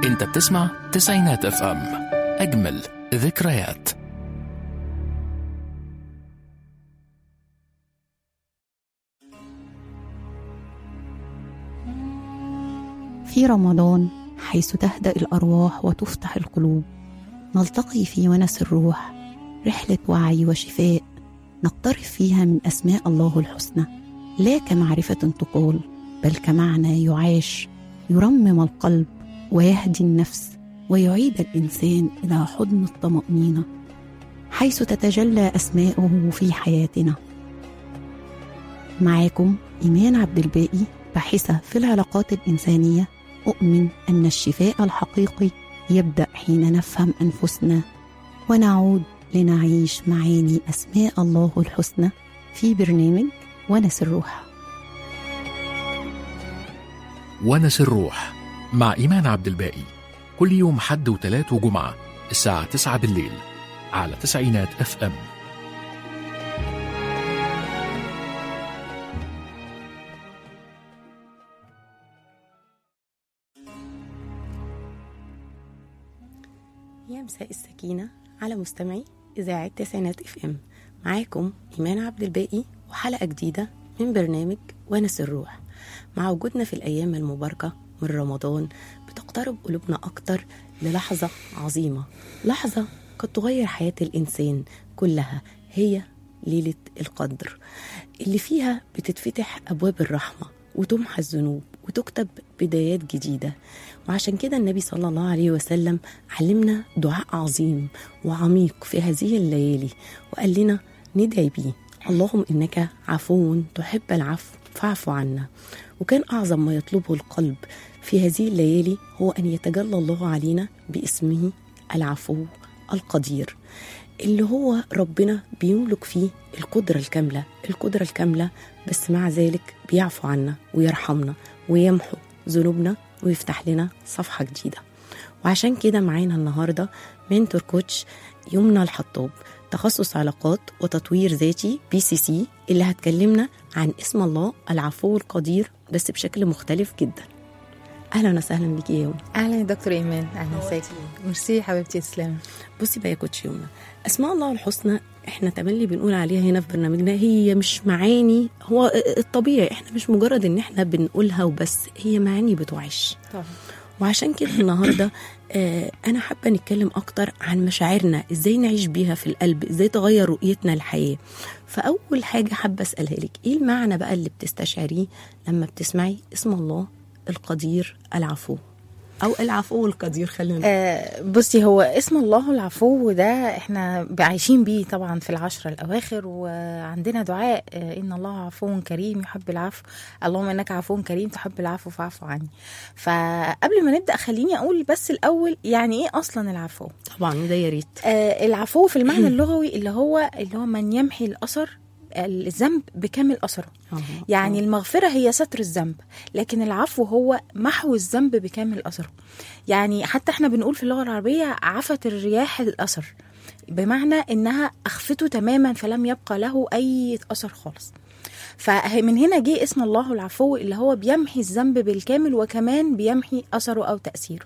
انت بتسمع تسعينات اف ام اجمل ذكريات في رمضان حيث تهدأ الأرواح وتفتح القلوب نلتقي في ونس الروح رحلة وعي وشفاء نقترف فيها من أسماء الله الحسنى لا كمعرفة تقال بل كمعنى يعاش يرمم القلب ويهدي النفس ويعيد الإنسان إلى حضن الطمأنينة حيث تتجلى أسماؤه في حياتنا معاكم إيمان عبد الباقي باحثة في العلاقات الإنسانية أؤمن أن الشفاء الحقيقي يبدأ حين نفهم أنفسنا ونعود لنعيش معاني أسماء الله الحسنى في برنامج ونس الروح ونس الروح مع إيمان عبد الباقي كل يوم حد وتلات وجمعة الساعة 9 بالليل على تسعينات اف ام يا مساء السكينة على مستمعي إذاعة تسعينات اف ام معاكم إيمان عبد الباقي وحلقة جديدة من برنامج ونس الروح مع وجودنا في الأيام المباركة من رمضان بتقترب قلوبنا أكتر للحظة عظيمة لحظة قد تغير حياة الإنسان كلها هي ليلة القدر اللي فيها بتتفتح أبواب الرحمة وتمحى الذنوب وتكتب بدايات جديدة وعشان كده النبي صلى الله عليه وسلم علمنا دعاء عظيم وعميق في هذه الليالي وقال لنا ندعي بيه اللهم إنك عفو تحب العفو فاعف عنا وكان أعظم ما يطلبه القلب في هذه الليالي هو أن يتجلى الله علينا باسمه العفو القدير اللي هو ربنا بيملك فيه القدرة الكاملة القدرة الكاملة بس مع ذلك بيعفو عنا ويرحمنا ويمحو ذنوبنا ويفتح لنا صفحة جديدة وعشان كده معانا النهاردة منتور كوتش يمنى الحطاب تخصص علاقات وتطوير ذاتي بي سي سي اللي هتكلمنا عن اسم الله العفو القدير بس بشكل مختلف جدا اهلا وسهلا بيكي يا يوم اهلا يا دكتور ايمان اهلا وسهلا ميرسي حبيبتي تسلمي بصي بقى يا كوتش يومنا اسماء الله الحسنى احنا تملي بنقول عليها هنا في برنامجنا هي مش معاني هو الطبيعي احنا مش مجرد ان احنا بنقولها وبس هي معاني بتعيش طبعا وعشان كده النهارده آه انا حابه نتكلم اكتر عن مشاعرنا ازاي نعيش بيها في القلب ازاي تغير رؤيتنا للحياه فاول حاجه حابه اسالها لك ايه المعنى بقى اللي بتستشعريه لما بتسمعي اسم الله القدير العفو او العفو القدير خلينا نقول. آه بصي هو اسم الله العفو ده احنا عايشين بيه طبعا في العشرة الأواخر وعندنا دعاء آه إن الله عفو كريم يحب العفو اللهم إنك عفو كريم تحب العفو فاعف عني فقبل ما نبدأ خليني أقول بس الأول يعني إيه أصلا العفو طبعا ده يا ريت آه العفو في المعنى اللغوي اللي هو اللي هو من يمحي الأثر الذنب بكامل أثره يعني المغفرة هي ستر الذنب لكن العفو هو محو الذنب بكامل أثره يعني حتى احنا بنقول في اللغة العربية عفت الرياح الأثر بمعنى إنها أخفته تماما فلم يبقى له أي أثر خالص فمن هنا جه اسم الله العفو اللي هو بيمحي الذنب بالكامل وكمان بيمحي أثره أو تأثيره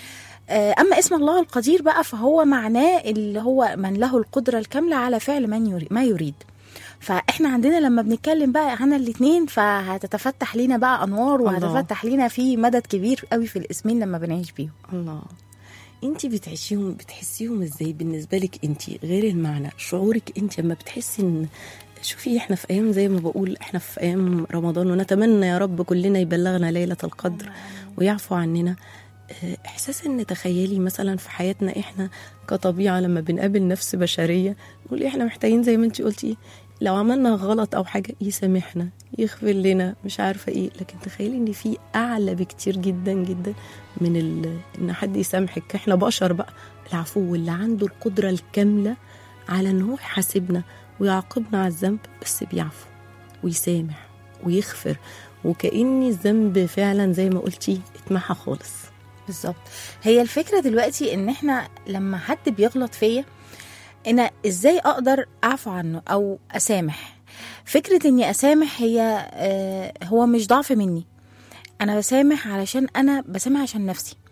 أما اسم الله القدير بقى فهو معناه اللي هو من له القدرة الكاملة على فعل من يريد ما يريد فاحنا عندنا لما بنتكلم بقى عن الاثنين فهتتفتح لينا بقى انوار وهتفتح لينا في مدد كبير قوي في الاسمين لما بنعيش بيهم الله انت بتعيشيهم بتحسيهم ازاي بالنسبه لك انت غير المعنى شعورك انت لما بتحسي ان شوفي احنا في ايام زي ما بقول احنا في ايام رمضان ونتمنى يا رب كلنا يبلغنا ليله القدر ويعفو عننا احساس ان تخيلي مثلا في حياتنا احنا كطبيعه لما بنقابل نفس بشريه نقول احنا محتاجين زي ما انت قلتي لو عملنا غلط او حاجه يسامحنا يغفر لنا مش عارفه ايه لكن تخيلي ان في اعلى بكتير جدا جدا من ان حد يسامحك احنا بشر بقى العفو اللي عنده القدره الكامله على ان هو يحاسبنا ويعاقبنا على الذنب بس بيعفو ويسامح ويغفر وكأن الذنب فعلا زي ما قلتي اتمحى خالص بالظبط هي الفكره دلوقتي ان احنا لما حد بيغلط فيا انا ازاي اقدر اعفو عنه او اسامح فكره اني اسامح هي آه هو مش ضعف مني انا بسامح علشان انا بسامح عشان نفسي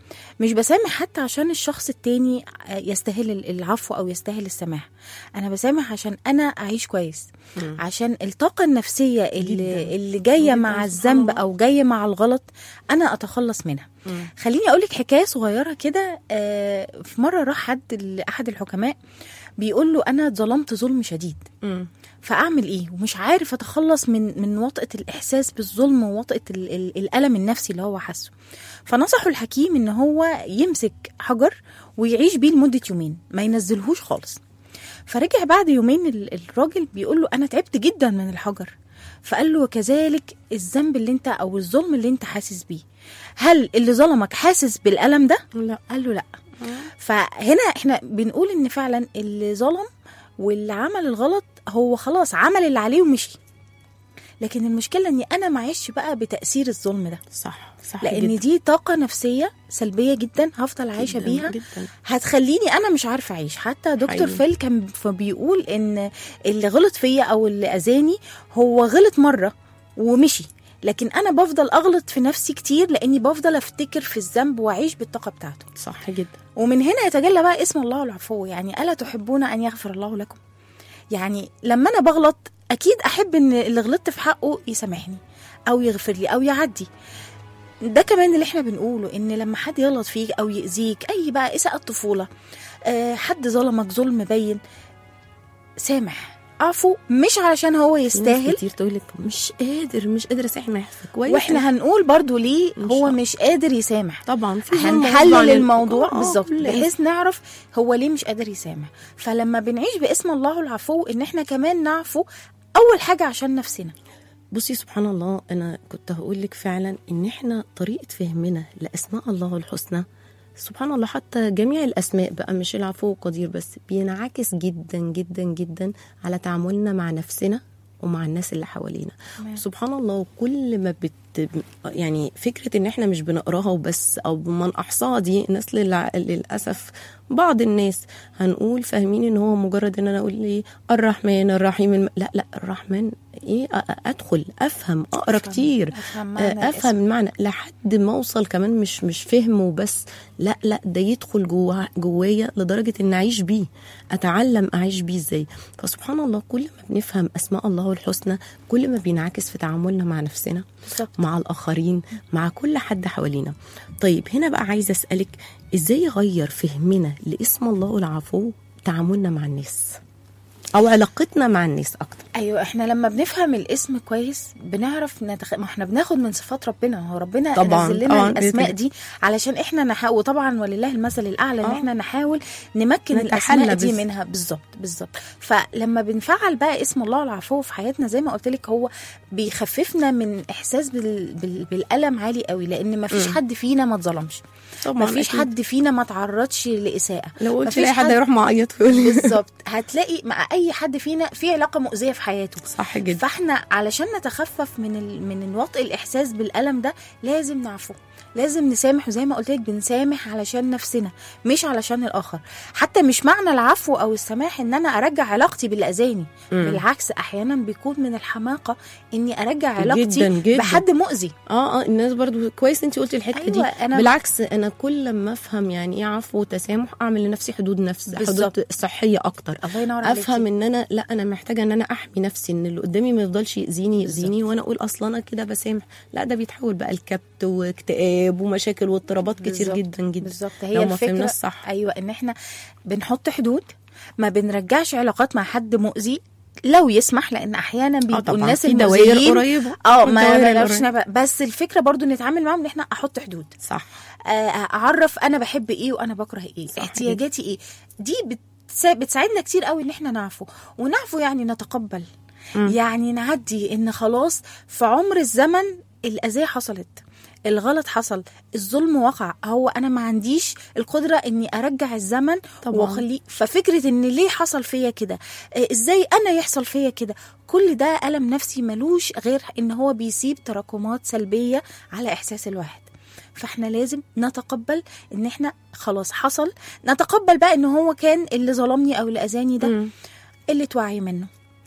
مش بسامح حتى عشان الشخص التاني يستاهل العفو او يستاهل السماح انا بسامح عشان انا اعيش كويس مم. عشان الطاقه النفسيه اللي جداً. اللي جايه جداً، مع سبحان الذنب الله. او جايه مع الغلط انا اتخلص منها مم. خليني اقول لك حكايه صغيره كده آه، في مره راح حد لاحد الحكماء بيقول له انا اتظلمت ظلم شديد مم. فاعمل ايه ومش عارف اتخلص من من وطئه الاحساس بالظلم ووطئه ال- ال- الالم النفسي اللي هو حاسه فنصحه الحكيم ان هو يمسك حجر ويعيش بيه لمده يومين ما ينزلهوش خالص فرجع بعد يومين ال- الراجل بيقول له انا تعبت جدا من الحجر فقال له كذلك الذنب اللي انت او الظلم اللي انت حاسس بيه هل اللي ظلمك حاسس بالالم ده لا قال له لا فهنا احنا بنقول ان فعلا اللي ظلم واللي عمل الغلط هو خلاص عمل اللي عليه ومشي لكن المشكله اني انا معيش بقى بتاثير الظلم ده صح صح لان جداً. دي طاقه نفسيه سلبيه جدا هفضل عايشه جداً، بيها جدا هتخليني انا مش عارفه اعيش حتى دكتور حقيقي. فيل كان ف- بيقول ان اللي غلط فيا او اللي اذاني هو غلط مره ومشي لكن انا بفضل اغلط في نفسي كتير لاني بفضل افتكر في الذنب واعيش بالطاقه بتاعته صح جدا ومن هنا يتجلى بقى اسم الله العفو يعني الا تحبون ان يغفر الله لكم يعني لما انا بغلط اكيد احب ان اللي غلطت في حقه يسامحني او يغفر لي او يعدي ده كمان اللي احنا بنقوله ان لما حد يغلط فيك او يأذيك اي بقى اساءة طفولة آه، حد ظلمك ظلم باين سامح عفو مش علشان هو في ناس يستاهل كتير تقول لك مش قادر مش قادر اسامح كويس واحنا هنقول برضو ليه إن هو شاء مش قادر يسامح طبعا في ظلم غصب عن هنحلل ال- الموضوع آه، بالظبط كل إنسان. بحيث نعرف هو ليه مش قادر يسامح فلما بنعيش باسم الله العفو ان احنا كمان نعفو اول حاجه عشان نفسنا بصي سبحان الله انا كنت هقول لك فعلا ان احنا طريقه فهمنا لاسماء الله الحسنى سبحان الله حتى جميع الاسماء بقى مش العفو والقدير بس بينعكس جدا جدا جدا على تعاملنا مع نفسنا ومع الناس اللي حوالينا تمام. سبحان الله كل ما بت يعني فكره ان احنا مش بنقراها وبس او من احصاها دي الناس للع... للاسف بعض الناس هنقول فاهمين ان هو مجرد ان انا اقول لي الرحمن الرحيم الم... لا لا الرحمن ايه أ- أ- ادخل افهم اقرا أفهم- كتير أفهم معنى آه، افهم المعنى لحد ما اوصل كمان مش مش فهم وبس لا لا ده يدخل جوا جوايا لدرجه ان اعيش بيه اتعلم اعيش بيه ازاي فسبحان الله كل ما بنفهم اسماء الله الحسنى كل ما بينعكس في تعاملنا مع نفسنا بالظبط مع الاخرين مع كل حد حوالينا طيب هنا بقى عايزه اسالك ازاي يغير فهمنا لاسم الله العفو تعاملنا مع الناس او علاقتنا مع الناس اكتر ايوه احنا لما بنفهم الاسم كويس بنعرف نتخ... ما احنا بناخد من صفات ربنا هو ربنا طبعاً، نزل لنا طبعاً، الاسماء بإذن دي علشان احنا نحاول وطبعا ولله المثل الاعلى ان آه. احنا نحاول نمكن نتحلى الاسماء دي بس. منها بالظبط بالظبط فلما بنفعل بقى اسم الله العفو في حياتنا زي ما قلت لك هو بيخففنا من احساس بال... بال... بالالم عالي قوي لان ما فيش مم. حد فينا ما اتظلمش طبعا ما فيش أكيد. حد فينا ما تعرضش لاساءه لو قلت مفيش لاي حد حد- يروح معيط ويقول لي بالظبط هتلاقي مع اي حد فينا في علاقه مؤذيه في حياته صح جدا فاحنا علشان نتخفف من ال... من الوطء الاحساس بالالم ده لازم نعفو لازم نسامح وزي ما قلت لك بنسامح علشان نفسنا مش علشان الاخر حتى مش معنى العفو او السماح ان انا ارجع علاقتي باللي اذاني مم. بالعكس احيانا بيكون من الحماقه اني ارجع علاقتي جداً، جداً. بحد مؤذي اه اه الناس برضو كويس انت قلتي الحته أيوة، دي أنا- بالعكس انا كل ما افهم يعني ايه عفو وتسامح اعمل لنفسي حدود نفس بالظبط. حدود صحيه اكتر الله ينور عليك افهم ان انا لا انا محتاجه ان انا احمي نفسي ان اللي قدامي ما يفضلش ياذيني ياذيني وانا اقول اصلا انا كده بسامح لا ده بيتحول بقى لكبت واكتئاب ومشاكل واضطرابات كتير بالظبط. جدا جدا بالظبط لو هي ما الفكره فهمناش صح ايوه ان احنا بنحط حدود ما بنرجعش علاقات مع حد مؤذي لو يسمح لان احيانا بيبقوا طبعاً، الناس في دوائر المؤذيين قريبة. اه في ما دوائر بنعرفش قريبة. نبقى- بس الفكره برضو نتعامل معاهم ان احنا احط حدود صح آه، اعرف انا بحب ايه وانا بكره ايه صح احتياجاتي ايه دي بتسا- بتساعدنا كتير قوي ان احنا نعفو ونعفو يعني نتقبل مم. يعني نعدي ان خلاص في عمر الزمن الاذيه حصلت الغلط حصل الظلم وقع هو انا ما عنديش القدره اني ارجع الزمن طبعاً. واخليه ففكره ان ليه حصل فيا كده آه، ازاي انا يحصل فيا كده كل ده الم نفسي ملوش غير ان هو بيسيب تراكمات سلبيه على احساس الواحد فاحنا لازم نتقبل ان احنا خلاص حصل نتقبل بقى ان هو كان اللي ظلمني او اللي اذاني ده مم. قله وعي منه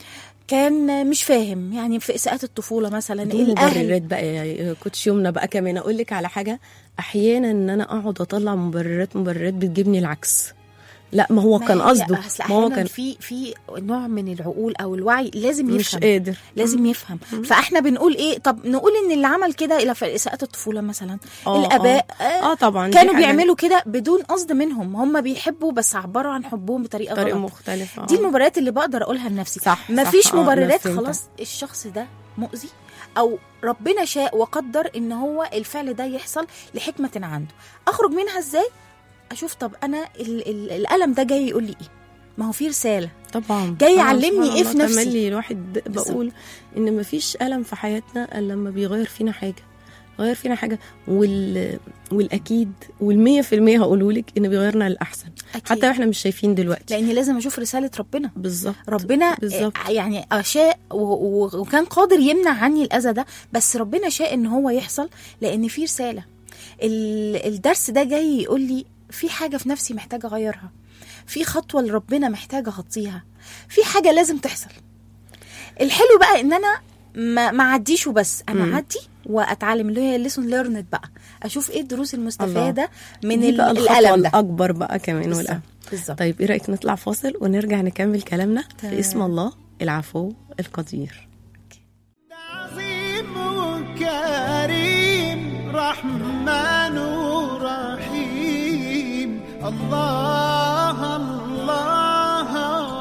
كان مش فاهم يعني في اساءات الطفوله مثلا دي الاهل مبررات بقى يا كوتش يمنى بقى كمان اقول لك على حاجه احيانا ان انا اقعد اطلع مبررات مبررات بتجيبني العكس لا ما هو ما كان هي- قصده أصل ما هو أحياناً كان في في نوع من العقول او الوعي لازم مش يفهم قادر لازم يفهم فاحنا بنقول ايه طب نقول ان اللي عمل كده الى في اساءات الطفوله مثلا آه، الاباء آه. آه طبعا دي كانوا حاجة- بيعملوا كده بدون قصد منهم هم بيحبوا بس عبروا عن حبهم بطريقه طريقه غلط مختلفه دي آه. المبررات اللي بقدر اقولها لنفسي صح، مفيش صح، آه، أنا مبررات فهمتك. خلاص الشخص ده مؤذي او ربنا شاء وقدر ان هو الفعل ده يحصل لحكمه عنده اخرج منها ازاي اشوف طب انا ال ال الالم ده جاي يقول لي ايه ما هو في رساله طبعا جاي طبعاً يعلمني سبحان إيه في الله نفسي. تملي الواحد بقول ان مفيش الم في حياتنا الا لما بيغير فينا حاجه غير فينا حاجه وال والاكيد والمية في المية هقوله لك ان بيغيرنا للاحسن أكيد. حتى واحنا مش شايفين دلوقتي لاني لازم اشوف رساله ربنا بالظبط ربنا بالظبط. آه، يعني اشاء و- و- وكان قادر يمنع عني الاذى ده بس ربنا شاء ان هو يحصل لان في رساله ال- الدرس ده جاي يقول لي في حاجه في نفسي محتاجه اغيرها في خطوه لربنا محتاجه اخطيها في حاجه لازم تحصل الحلو بقى ان انا ما ما اعديش وبس انا مم. اعدي واتعلم اللي هي ليسون ليرند بقى اشوف ايه الدروس المستفاده من دي ال- بقى الخطوه الالم ده الاكبر بقى كمان بالظبط والاهم بالظبط طيب ايه رايك نطلع فاصل ونرجع نكمل كلامنا تمام. في اسم الله العفو القدير عظيم وكريم رحمن ورحيم الله الله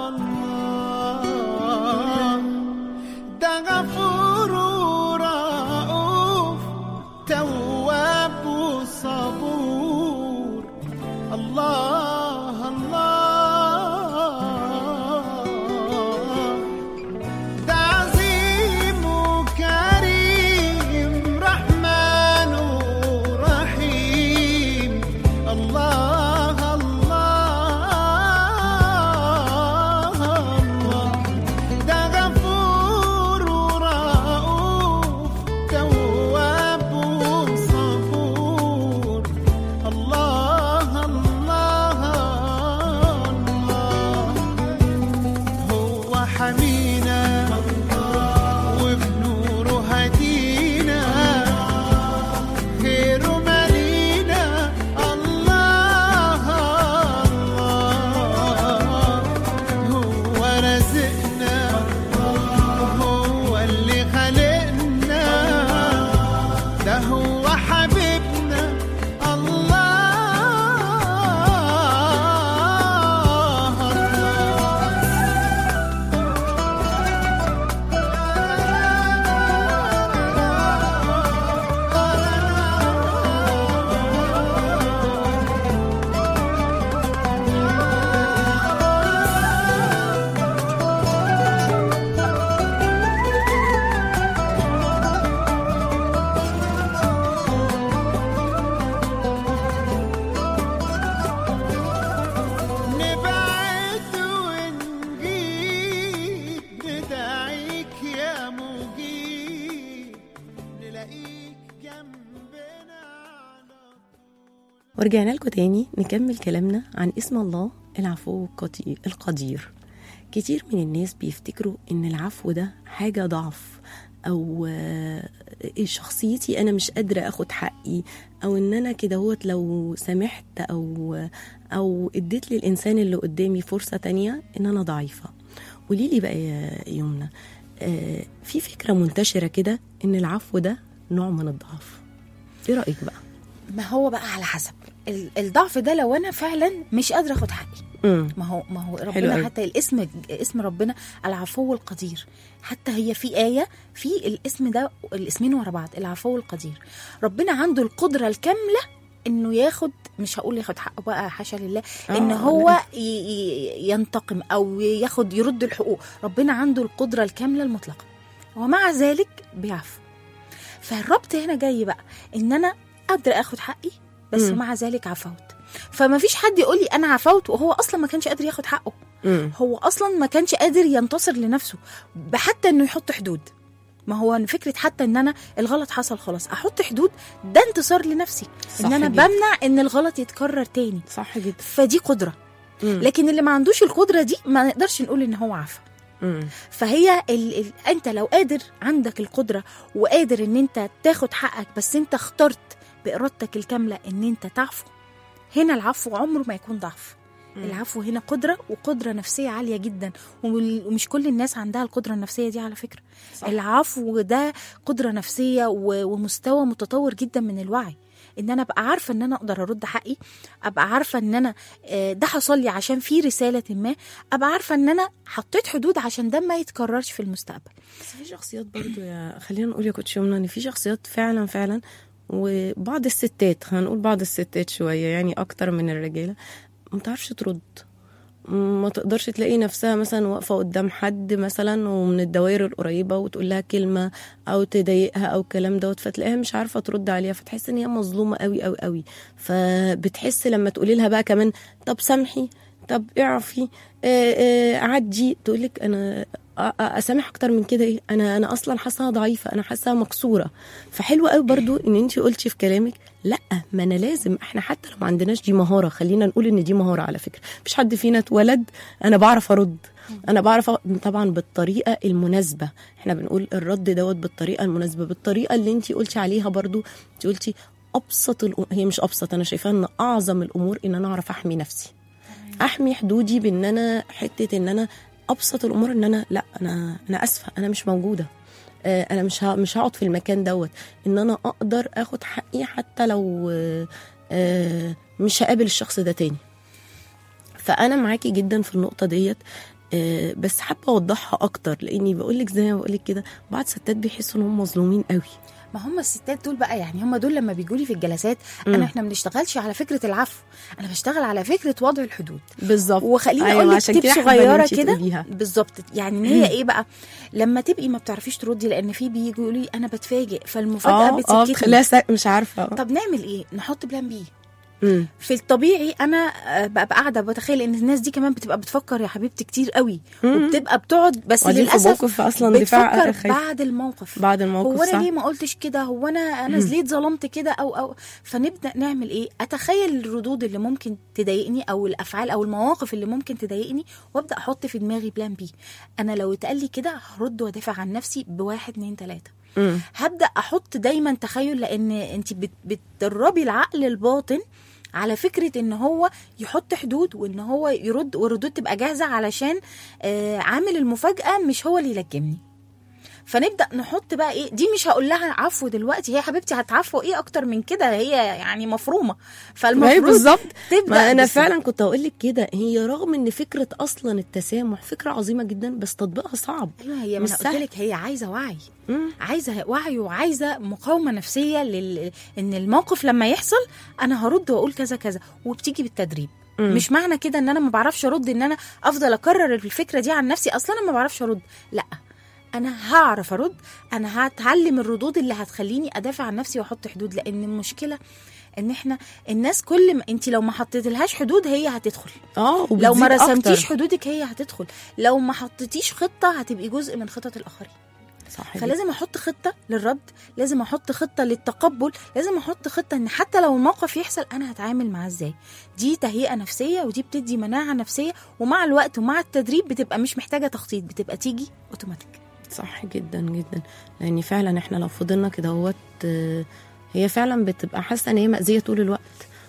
الله ده غفور ورؤوف تواب وصبور الله الله ده عظيم وكريم رحمن ورحيم الله الله الله ده غفور ورؤوف تواب وصبور الله الله الله هو حمينا وبنوره هدينا خيره مالينا الله الله هو رزقنا هو اللي خلقنا ده هو حبيبنا الله الله نبعد ونجيب ندعيك يا مجيب نلاقيك جنبنا على ورجعنا لكم تاني نكمل كلامنا عن اسم الله العفو القدير- القدير كتير من الناس بيفتكروا ان العفو ده حاجة ضعف او آه، شخصيتي انا مش قادرة اخد حقي او ان انا كده هوت لو سمحت او او اديت للانسان اللي قدامي فرصة تانية ان انا ضعيفة قولي لي بقى يا يمنى آه، في فكرة منتشرة كده ان العفو ده نوع من الضعف ايه رأيك بقى؟ ما هو بقى على حسب ال- الضعف ده لو انا فعلا مش قادره اخد حقي مم. ما هو ما هو حلو ربنا أوي. حتى الاسم اسم ربنا العفو القدير حتى هي في آية في الاسم ده الاسمين ورا بعض العفو القدير ربنا عنده القدرة الكاملة انه ياخد مش هقول ياخد حقه بقى حاشا لله آه، ان لا. هو ي- ي- ينتقم او ياخد يرد الحقوق ربنا عنده القدرة الكاملة المطلقة ومع ذلك بيعفو فالربط هنا جاي بقى ان انا قادرة اخد حقي بس مم. مع ذلك عفوت فما فيش حد يقول لي انا عفوت وهو اصلا ما كانش قادر ياخد حقه مم. هو اصلا ما كانش قادر ينتصر لنفسه بحتى انه يحط حدود ما هو فكره حتى ان انا الغلط حصل خلاص احط حدود ده انتصار لنفسي صح ان انا جدا. بمنع ان الغلط يتكرر تاني صح جدا فدي قدره مم. لكن اللي ما عندوش القدره دي ما نقدرش نقول ان هو عفى مم. فهي ال... ال... انت لو قادر عندك القدره وقادر ان انت تاخد حقك بس انت اخترت بارادتك الكامله ان انت تعفو هنا العفو عمره ما يكون ضعف العفو هنا قدره وقدره نفسيه عاليه جدا وال- ومش كل الناس عندها القدره النفسيه دي على فكره صح. العفو ده قدره نفسيه و... ومستوى متطور جدا من الوعي ان انا ابقى عارفه ان انا اقدر ارد حقي ابقى عارفه ان انا آه، ده حصل لي عشان في رساله ما ابقى عارفه ان انا حطيت حدود عشان ده ما يتكررش في المستقبل بس في شخصيات برضو يا خلينا نقول يا كوتش يمنى ان في شخصيات فعلا فعلا وبعض الستات هنقول بعض الستات شويه يعني اكتر من الرجاله ما تعرفش ترد ما تقدرش تلاقي نفسها مثلا واقفه قدام حد مثلا ومن الدوائر القريبه وتقول لها كلمه او تضايقها او الكلام دوت فتلاقيها مش عارفه ترد عليها فتحس ان هي مظلومه قوي قوي قوي فبتحس لما تقولي لها بقى كمان طب سامحي طب اعرفي آه، آه، عدي تقول لك انا أ- أ- اسامح اكتر من كده ايه انا انا اصلا حاساها ضعيفه انا حاساها مكسوره فحلو قوي برضو ان انت قلتي في كلامك لا ما انا لازم احنا حتى لو ما عندناش دي مهاره خلينا نقول ان دي مهاره على فكره مفيش حد فينا اتولد انا بعرف ارد انا بعرف أ- طبعا بالطريقه المناسبه احنا بنقول الرد دوت بالطريقه المناسبه بالطريقه اللي انت قلتي عليها برضو انت قلتي ابسط الأ... هي مش ابسط انا شايفاها ان اعظم الامور ان انا اعرف احمي نفسي احمي حدودي بان انا حته ان انا ابسط الامور ان انا لا انا انا اسفه انا مش موجوده آه، انا مش ه- مش هقعد في المكان دوت ان انا اقدر اخد حقي حتى لو آه، آه، مش هقابل الشخص ده تاني فانا معاكي جدا في النقطه ديت آه، بس حابه اوضحها اكتر لاني بقول لك زي ما بقول لك كده بعض ستات بيحسوا انهم مظلومين قوي ما هم الستات دول بقى يعني هم دول لما بيجوا لي في الجلسات مم. انا احنا ما بنشتغلش على فكره العفو انا بشتغل على فكره وضع الحدود بالظبط وخليني أيوة، اقول لك عشان تip كده حابة إن صغيره أنتي كده تقوليها. بالظبط يعني ان هي ايه بقى لما تبقي ما بتعرفيش تردي لان في بيجوا يقولوا لي انا بتفاجئ فالمفاجاه اه اه بتسكتني بتخليها سا- مش عارفه طب نعمل ايه نحط بلان بي مم. في الطبيعي انا آه، ببقى قاعده بتخيل ان الناس دي كمان بتبقى بتفكر يا حبيبتي كتير قوي مم. وبتبقى بتقعد بس وبعدين في للاسف موقف اصلا دفاع بتفكر خايف بعد الموقف بعد الموقف هو انا صح ليه ما قلتش كده هو انا انا زليت ظلمت كده او او فنبدا نعمل ايه اتخيل الردود اللي ممكن تضايقني او الافعال او المواقف اللي ممكن تضايقني وابدا احط في دماغي بلان بي انا لو اتقال لي كده هرد وادافع عن نفسي بواحد اتنين تلاته مم. هبدا احط دايما تخيل لان انت بت- بتدربي العقل الباطن على فكره ان هو يحط حدود وان هو يرد والردود تبقى جاهزه علشان آه عامل المفاجاه مش هو اللي يلجمني فنبدا نحط بقى ايه دي مش هقول لها عفو دلوقتي هي حبيبتي هتعفو ايه اكتر من كده هي يعني مفرومه ما هي فالمفروض بالظبط تبدا ما انا بس- فعلا كنت هقول لك كده هي رغم ان فكره اصلا التسامح فكره عظيمه جدا بس تطبيقها صعب ايوه هي ما مش انا قلت سهل. لك هي عايزه وعي مم. عايزه وعي وعايزه مقاومه نفسيه لل... ان الموقف لما يحصل انا هرد واقول كذا كذا وبتيجي بالتدريب مم. مش معنى كده ان انا ما بعرفش ارد ان انا افضل اكرر الفكره دي عن نفسي اصلا انا ما بعرفش ارد لا انا هعرف ارد انا هتعلم الردود اللي هتخليني ادافع عن نفسي واحط حدود لان المشكله ان احنا الناس كل ما انت لو ما حطيتلهاش حدود هي هتدخل اه لو ما وبتزيد رسمتيش أكتر. حدودك هي هتدخل لو ما حطيتيش خطه هتبقي جزء من خطط الاخرين صح جدا. فلازم احط خطه للرد لازم احط خطه للتقبل لازم احط خطه ان حتى لو الموقف يحصل انا هتعامل معاه ازاي دي تهيئه نفسيه ودي بتدي مناعه نفسيه ومع الوقت ومع التدريب بتبقى مش محتاجه تخطيط بتبقى تيجي اوتوماتيك صح جدا جدا لان فعلا احنا لو فضلنا كده هوت آه، هي فعلا بتبقى حاسه ان هي مأذيه طول الوقت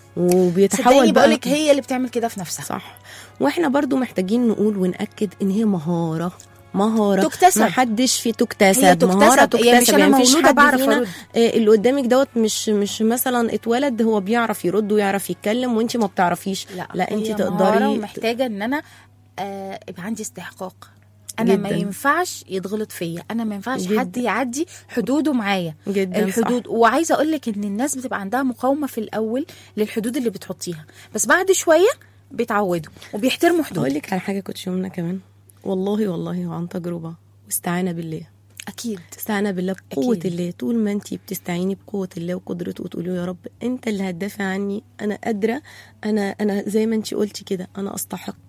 وبيتحول صدقني بقى بقولك هي اللي بتعمل كده في نفسها صح واحنا برضو محتاجين نقول ونأكد ان هي مهارة مهارة تكتسب. ما حدش في تكتسب هي تكتسب. مهارة هي تكتسب مش أنا يعني مفيش مولودة حد بعرف فينا أرد. آه، اللي قدامك دوت مش مش مثلا اتولد هو بيعرف يرد ويعرف يتكلم وانت ما بتعرفيش لا, لا انت هي مهارة تقدري ومحتاجه ان انا آه يبقى عندي استحقاق انا ما جداً. ينفعش يتغلط فيا انا ما ينفعش جداً. حد يعدي حدوده معايا جدا الحدود وعايزه اقول لك ان الناس بتبقى عندها مقاومه في الاول للحدود اللي بتحطيها بس بعد شويه بيتعودوا وبيحترموا صح. اقول حدود لك على حاجة كنت يومنا كمان والله والله وعن تجربة واستعانة بالله اكيد استعانة بالله بقوة أكيد. الله طول ما انت بتستعيني بقوة الله وقدرته وتقولي له يا رب انت اللي هتدافع عني انا قادرة انا انا زي ما انت قلتي كده انا استحق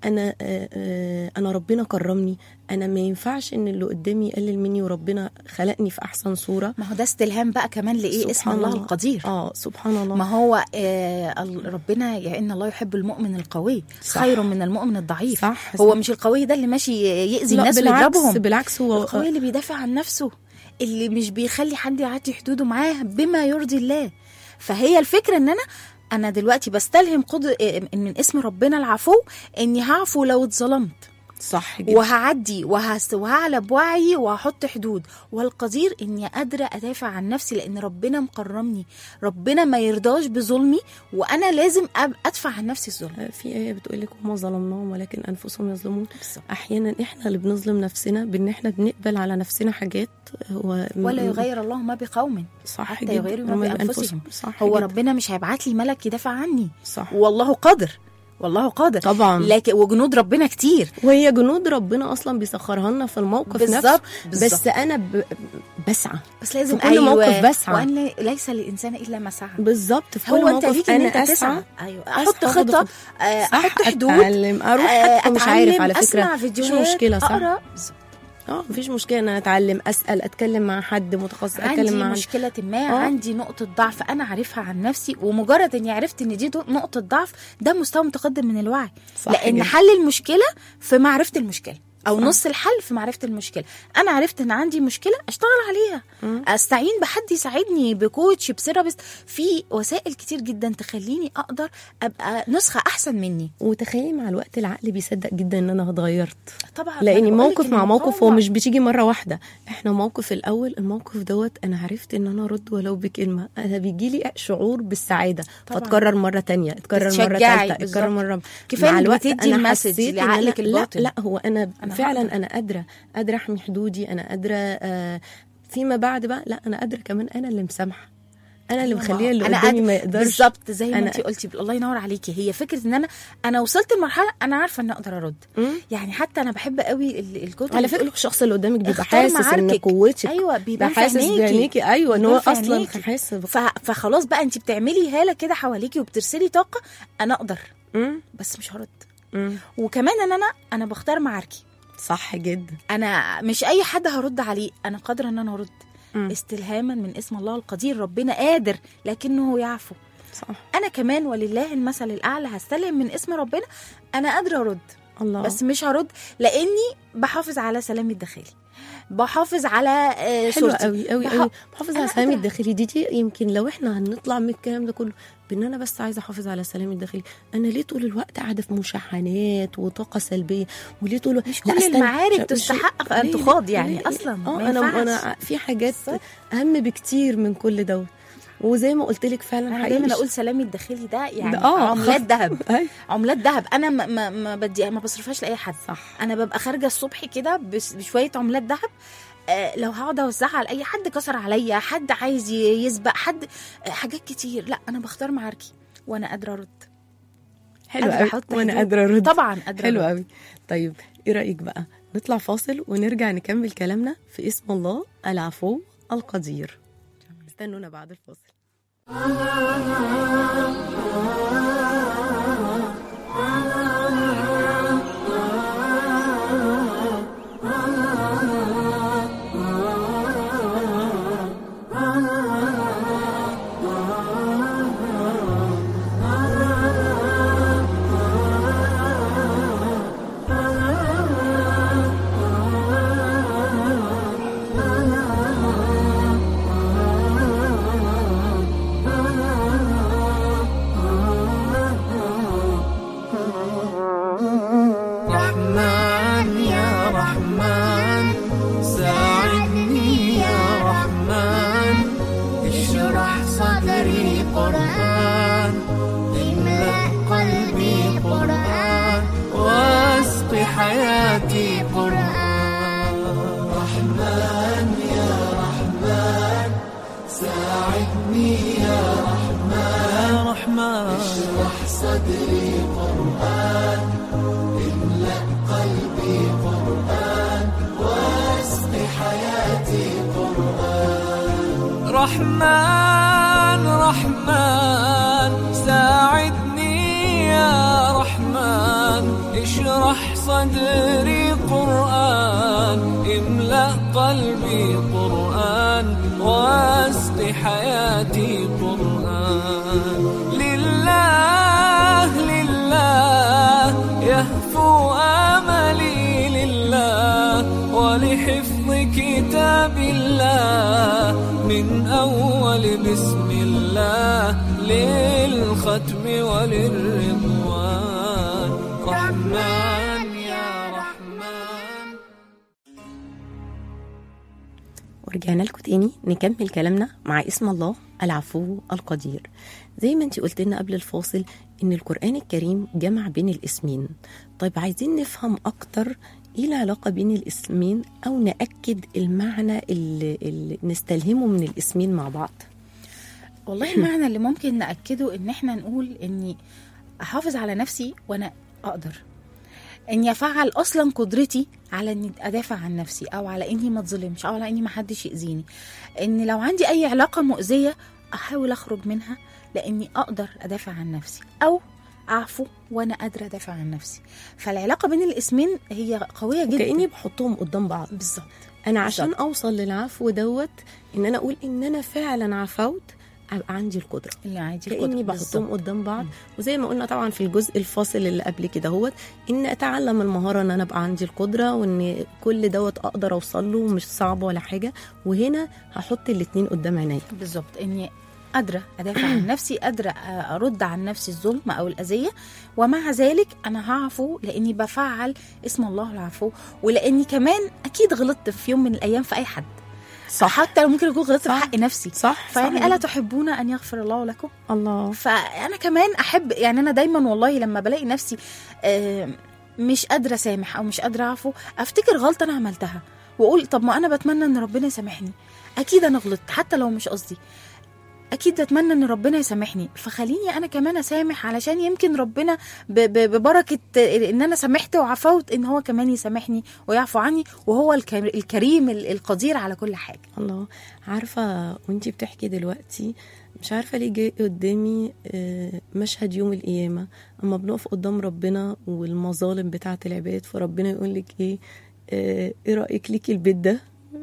انا آه، آه، انا ربنا كرمني انا ما ينفعش ان اللي قدامي يقلل مني وربنا خلقني في احسن صوره ما هو ده استلهام بقى كمان لايه اسم سبحان الله القدير اه سبحان الله ما هو آه ال- ربنا يا ان الله يحب المؤمن القوي صح. خير من المؤمن الضعيف صح، هو صح. مش القوي ده اللي ماشي يأذي لا الناس بالعكس ويضربهم بالعكس هو القوي اللي بيدافع عن نفسه اللي مش بيخلي حد يعدي حدوده معاه بما يرضي الله فهي الفكره ان انا انا دلوقتي بستلهم قد... من اسم ربنا العفو اني هعفو لو اتظلمت صح جدا وهعدي وهس... وهعلى بوعي وهحط حدود والقدير اني قادره ادافع عن نفسي لان ربنا مكرمني ربنا ما يرضاش بظلمي وانا لازم أب... ادفع عن نفسي الظلم في آية بتقول لك وما ظلمناهم ولكن أنفسهم يظلمون بالظبط. أحيانا إحنا اللي بنظلم نفسنا بإن إحنا بنقبل على نفسنا حاجات هو ولا يغير الله ما بقوم صح حتى جدا. يغيروا ما وما بأنفسهم. صح هو جدا. ربنا مش هيبعت لي ملك يدافع عني صح والله قادر والله قادر طبعا لكن وجنود ربنا كتير وهي جنود ربنا اصلا بيسخرها لنا في الموقف بالظبط، نفسه بالظبط. بس انا ب... بسعى بس لازم في كل موقف بسعى. وان لا- ليس للانسان الا ما سعى بالظبط في كل هو انت موقف ليك ان انا انت اسعى تسعى ايوه احط أسعى خطه وأخد- آه، صح احط حدود اتعلم اروح آه، حتى مش عارف أتعلم، على فكره اسمع مش فيديوهات مشكله صح اقرا اه مفيش مشكله ان انا اتعلم اسال اتكلم مع حد متخصص عندي اتكلم مع حد مشكلة ما آه. عندي نقطة ضعف أنا عارفها عن نفسي ومجرد إني عرفت إن دي دو- نقطة ضعف ده مستوى متقدم من الوعي صح لأن جدا. حل المشكلة في معرفة المشكلة أو صح. نص الحل في معرفة المشكلة أنا عرفت إن عندي مشكلة أشتغل عليها مم. أستعين بحد يساعدني بكوتش بسيرابست في وسائل كتير جدا تخليني أقدر أبقى نسخة أحسن مني وتخيلي مع الوقت العقل بيصدق جدا ان انا اتغيرت طبعا لان أنا بقولك موقف إن مع موقف هو المقاومة- مش بتيجي مره واحده احنا موقف الاول الموقف دوت انا عرفت ان انا ارد ولو بكلمه انا بيجي لي شعور بالسعاده طبعاً. فتكرر مره تانية اتكرر مره تتشجعي، ثالثه اتكرر بالظبط. مره كفاية مع إنك الوقت بتدي انا المسج حسيت إن لعقلك أنا لا الباطن. لا هو انا, أنا فعلا هقدر. انا قادره قادره احمي حدودي انا قادره آه فيما بعد بقى لا انا قادره كمان انا اللي مسامحه انا اللي أيوة، ما مخليه هو اللي أنا قدامي قد- ما يقدرش بالظبط زي ما أنا- انت قلتي الله ينور عليكي هي فكره ان انا انا وصلت لمرحله انا عارفه ان اقدر ارد مم. يعني حتى انا بحب قوي ال- الكتب على اللي فكره بتقول الشخص اللي قدامك بيبقى اختار حاسس ان معاركك. قوتك ايوه ده بيبان في حاسس عينيكي. بعينيكي ايوه ان هو بيبان في اصلا عينيكي. حاسس ف... فخلاص بقى انت بتعملي هاله كده حواليكي وبترسلي طاقه انا اقدر مم. بس مش هرد مم. وكمان ان انا انا بختار معاركي صح جدا انا مش اي حد هرد عليه انا قادره ان انا ارد مم. استلهاما من اسم الله القدير ربنا قادر لكنه يعفو صح انا كمان ولله المثل الاعلى هستلهم من اسم ربنا انا قادره ارد الله بس مش هرد لاني بحافظ على سلامي الداخلي بحافظ على آه، حلوة صورتي قوي قوي بح- قوي بحافظ على أنا سلامي قادرة. الداخلي دي, دي يمكن لو احنا هنطلع من الكلام ده كله بان انا بس عايزه احافظ على سلامي الداخلي انا ليه طول الوقت قاعده في مشاحنات وطاقه سلبيه وليه طول الوقت مش لا كل استنى، المعارك مش- تستحق أن ليه- تخاض يعني ليه- أصلاً، ما اه انا ينفعش. انا في حاجات بالظبط. اهم بكتير من كل دوت وزي ما قلت لك فعلا انا حقيقي دايما مش- اقول سلامي الداخلي ده يعني ده- آه، عملات خف- ذهب أيوة. عملات ذهب انا ما ما, ما بدي ما بصرفهاش لاي حد صح انا ببقى خارجه الصبح كده بس- بشويه عملات ذهب آه، لو هقعد اوزعها على اي حد كسر عليا حد عايز ي- يسبق حد آه، حاجات كتير لا انا بختار معاركي وانا قادره ارد حلو قادرة قوي أحط وانا حدود. قادره ارد طبعا قادره حلو أرد. قوي طيب ايه رايك بقى نطلع فاصل ونرجع نكمل كلامنا في اسم الله العفو القدير استنونا بعد الفاصل رحمن يا رحمن ساعدني يا رحمن اشرح صدري قرآن املأ قلبي قرآن واسق حياتي قرآن رحمن يا رحمن ساعدني يا رحمن يا رحمن اشرح صدري قرآن املأ قلبي قرآن واسق حياتي قرآن رحمن رحمن ساعدني يا رحمن اشرح صدري قرآن املأ قلبي قرآن واسق حياتي قرآن لله لله يهفو آملي لله ولحفظ كتاب الله من أول بسم الله للختم وللرضوان رحمن يا رحمن ورجعنا لكم تاني نكمل كلامنا مع اسم الله العفو القدير زي ما انت قلت لنا قبل الفاصل ان القرآن الكريم جمع بين الاسمين طيب عايزين نفهم اكتر ايه العلاقة بين الاسمين او نأكد المعنى اللي, اللي نستلهمه من الاسمين مع بعض والله المعنى اللي ممكن نأكده ان احنا نقول اني احافظ على نفسي وانا اقدر اني افعل اصلا قدرتي على اني ادافع عن نفسي او على اني ما اتظلمش او على اني ما حدش ياذيني ان لو عندي اي علاقه مؤذيه احاول اخرج منها لاني اقدر ادافع عن نفسي او اعفو وانا قادره ادافع عن نفسي فالعلاقه بين الاسمين هي قويه جدا كأني بحطهم قدام بعض بالظبط انا عشان بالظبط. اوصل للعفو دوت ان انا اقول ان انا فعلا عفوت ابقى عندي القدره اللي عادي كاني بحطهم قدام بعض وزي ما قلنا طبعا في الجزء الفاصل اللي قبل كده هوت ان اتعلم المهاره ان انا ابقى عندي القدره وان كل دوت اقدر اوصل له مش صعب ولا حاجه وهنا هحط الاتنين قدام عينيا بالظبط اني قادره ادافع عن نفسي قادره ارد عن نفسي الظلم او الاذيه ومع ذلك انا هعفو لاني بفعل اسم الله العفو ولاني كمان اكيد غلطت في يوم من الايام في اي حد صح حتى لو ممكن اكون غلطت في صح. حق نفسي صح فيعني صح. الا تحبون ان يغفر الله لكم الله فانا كمان احب يعني انا دايما والله لما بلاقي نفسي آه، مش قادره اسامح او مش قادره اعفو افتكر غلطه انا عملتها واقول طب ما انا بتمنى ان ربنا يسامحني اكيد انا غلطت حتى لو مش قصدي اكيد اتمنى ان ربنا يسامحني فخليني انا كمان اسامح علشان يمكن ربنا ب- ب- ببركه ان انا سامحت وعفوت ان هو كمان يسامحني ويعفو عني وهو الكر- الكريم ال- القدير على كل حاجه الله عارفه وانتي بتحكي دلوقتي مش عارفه ليه جاي قدامي آه، مشهد يوم القيامه اما بنقف قدام ربنا والمظالم بتاعه العباد فربنا يقول لك ايه آه، ايه رايك ليكي البيت ده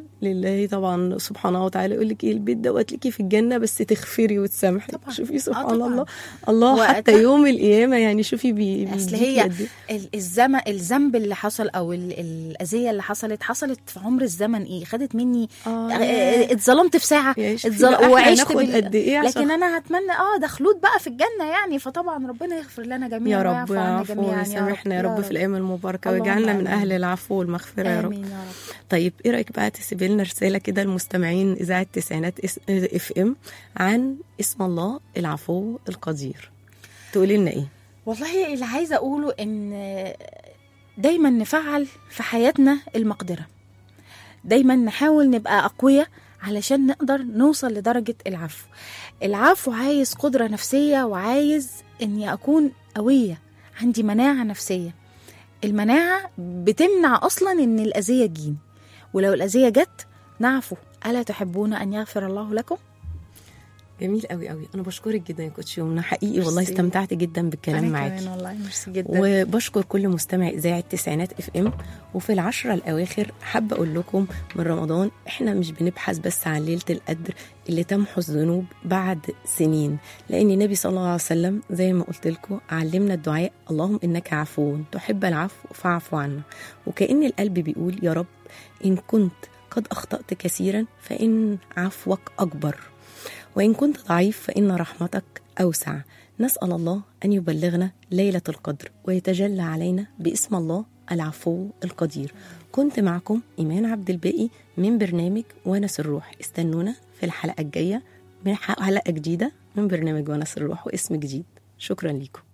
لله طبعا سبحانه وتعالى يقول لك ايه البيت دوت ليكي في الجنه بس تغفري وتسامحي طبعا. شوفي آه سبحان طبعا. الله الله وقتها- حتى يوم القيامه يعني شوفي بي اصل بيديكي هي قد إيه. ال- الزمن الذنب اللي حصل او ال- الاذيه اللي حصلت حصلت في عمر الزمن ايه خدت مني آه، آه، اتظلمت في ساعه يا شوفي اتظل- بقى إحنا وعشت هناخد بال- قد إيه عشان لكن انا هتمنى اه ده خلود بقى في الجنه يعني فطبعا ربنا يغفر لنا جميعا يا رب ويعفو عنا يعفو جميعا ويسامحنا يا رب في الايام المباركه اللهم ويجعلنا من آمين. اهل العفو والمغفره يا رب امين يا رب طيب ايه رايك بقى تسيبي لنا رساله كده لمستمعين اذاعه تسعينات اس- اف ام عن اسم الله العفو القدير تقولي لنا ايه والله اللي عايزه اقوله ان دايما نفعل في حياتنا المقدره دايما نحاول نبقى اقوياء علشان نقدر نوصل لدرجه العفو العفو عايز قدره نفسيه وعايز اني اكون قويه عندي مناعه نفسيه المناعه بتمنع اصلا ان الاذيه تجيني ولو الاذيه جت نعفو الا تحبون ان يغفر الله لكم جميل قوي قوي انا بشكرك جدا يا كوتش يمنى حقيقي والله ميرسي. استمتعت جدا بالكلام أنا معاكي كمان والله ميرسي جدا وبشكر كل مستمع اذاعه تسعينات اف ام وفي العشره الاواخر حابه اقول لكم من رمضان احنا مش بنبحث بس عن ليله القدر اللي تمحو الذنوب بعد سنين لان النبي صلى الله عليه وسلم زي ما قلت لكم علمنا الدعاء اللهم انك عفو تحب العفو فاعف عنا وكان القلب بيقول يا رب ان كنت قد اخطات كثيرا فان عفوك اكبر وإن كنت ضعيف فإن رحمتك أوسع نسأل الله أن يبلغنا ليلة القدر ويتجلى علينا باسم الله العفو القدير كنت معكم إيمان عبد الباقي من برنامج ونس الروح استنونا في الحلقة الجاية من حلقة جديدة من برنامج ونس الروح واسم جديد شكرا لكم